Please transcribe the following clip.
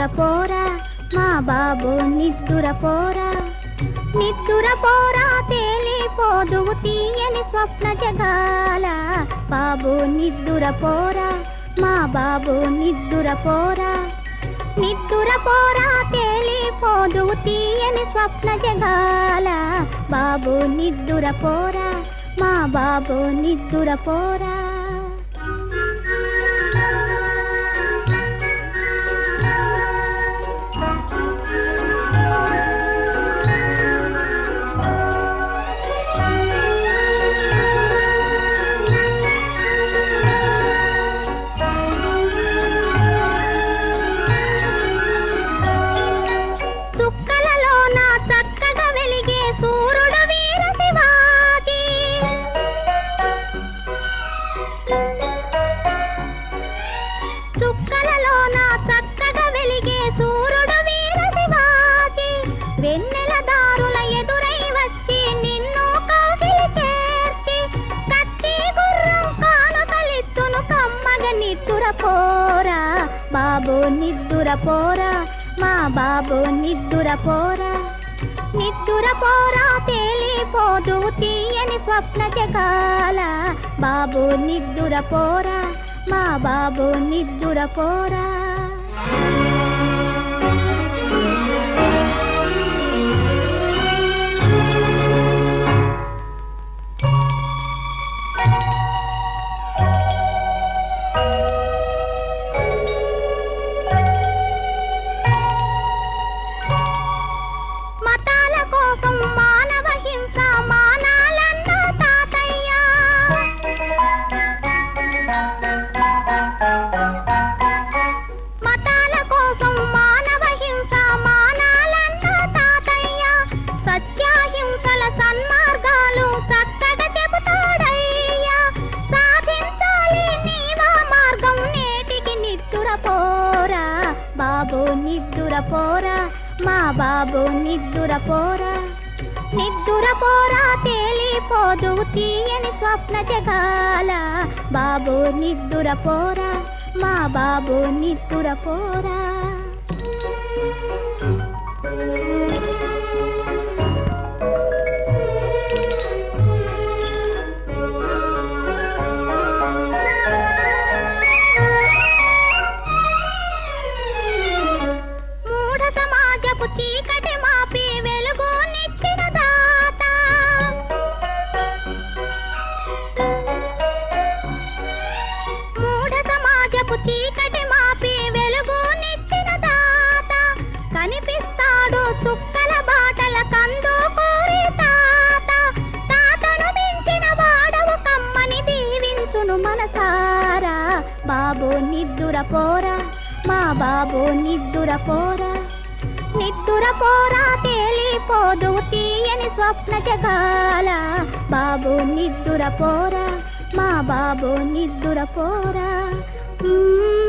పోరా మా బాబు నిద్దుర పోరా నిద్దుర పోరా తేలిపోదువు తీయని స్వప్న జగాల బాబు నిద్దుర పోరా మా బాబు నిద్దుర పోరా నిద్దుర పోరా తేలిపోదువు తీయని స్వప్న జగాల బాబు నిద్దుర పోరా మా బాబు నిద్దుర పోరా చుక్కలలోన చక్కగా వెలిగే సూర్యుడు వీర శివాజీ చుక్కలలోన చక్కగా వెలిగే సూర్యుడు వీర శివాజీ వెన్నెల దారుల ఎదురై వచ్చి నిన్ను కౌగిలి చేర్చి కత్తి గుర్రం కానుకలిచ్చును కమ్మగ నిద్దుర పోరా బాబు నిద్దుర పోరా మా బాబు నిద్దుర పోరా నిద్దుర పోరా తేలిపోదు తీయని స్వప్న జగాల బాబు నిద్దుర పోరా మా బాబు నిద్దుర పోరా మతాల కోసం మానవ హింస మానాలన్న తాతయ్య మతాల కోసం మానవ హింస మానాలన్న తాతయ్య సత్యాహింసల సన్మార్గాలు చక్కగా చెబుతాడయ్యా సాధించాలి నీవా మార్గం నేటికి నిద్దుర పోరా బాబు నిద్దుర పోరా మా బాబు నిద్దుర పోరా నిద్దుర పోరా తేలిపోదు తీయని స్వప్న జగాల బాబు నిద్దుర పోరా మా బాబు నిద్దుర పోరా మూఢ సమాజపు చీకటి మాపి వెలుగు నిచ్చిన దాత మూఢ సమాజపు చీకటి మాపి వెలుగు నిచ్చిన దాత కనిపిస్తాడు చుక్కల బాటల కందు కోరి తాత తాతను మించిన వాడవు కమ్మని దీవించును మనసారా బాబు నిద్దుర పోరా మా బాబు నిద్దుర పోరా నిద్దుర పోరా తేలిపోదు తీయని స్వప్న జగాల బాబు నిద్దుర పోరా మా బాబు నిద్దుర పోరా మ్మ్.